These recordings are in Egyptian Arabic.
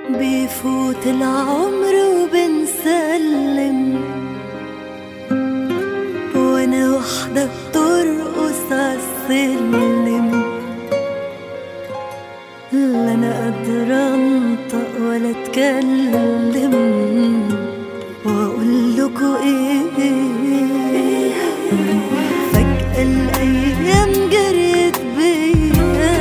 بيفوت العمر وبنسلم وانا وحدة بترقص عالسلم لا انا قادرة انطق ولا اتكلم واقول لكم ايه فجأة الايام جريت بيا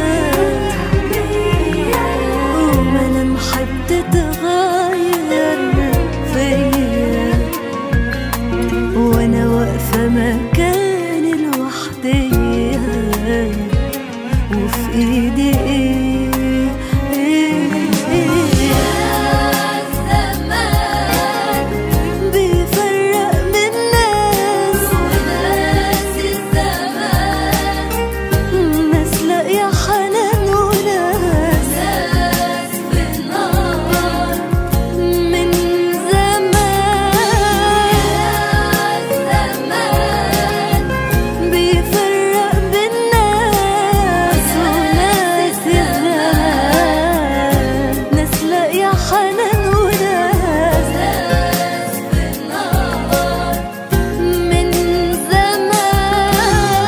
وملامحي بتتغير فيا وانا واقفة مكاني لوحدي وفي ايدي ايه ايه الزمان بيفرق من ناس وناس الزمان ناس لاقية حنان وناس ناس في النار من زمان زمان بيفرق بين ناس وناس الزمان ناس لاقية حنان وناس ناس في النار من زمان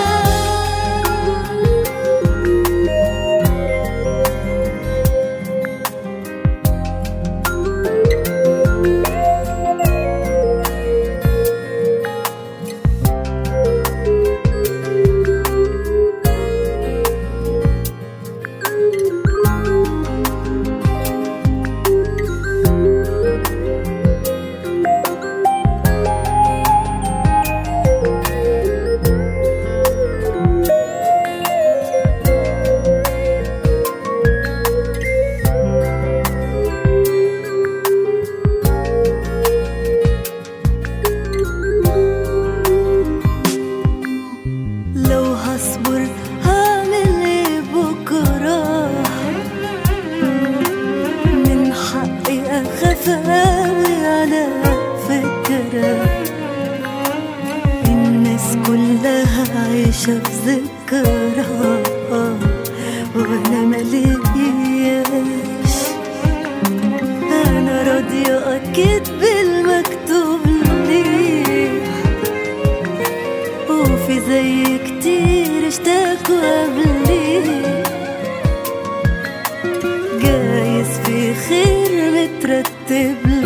لو هصبر هعمل ايه بكرة من حقي اخاف اوي على فكرة الناس كلها عايشة بذكرى وانا ملياش انا راضية اكيد بالمكتوب لي وفي زي كتير اشتاقوا قبلي جايز في خير مترتب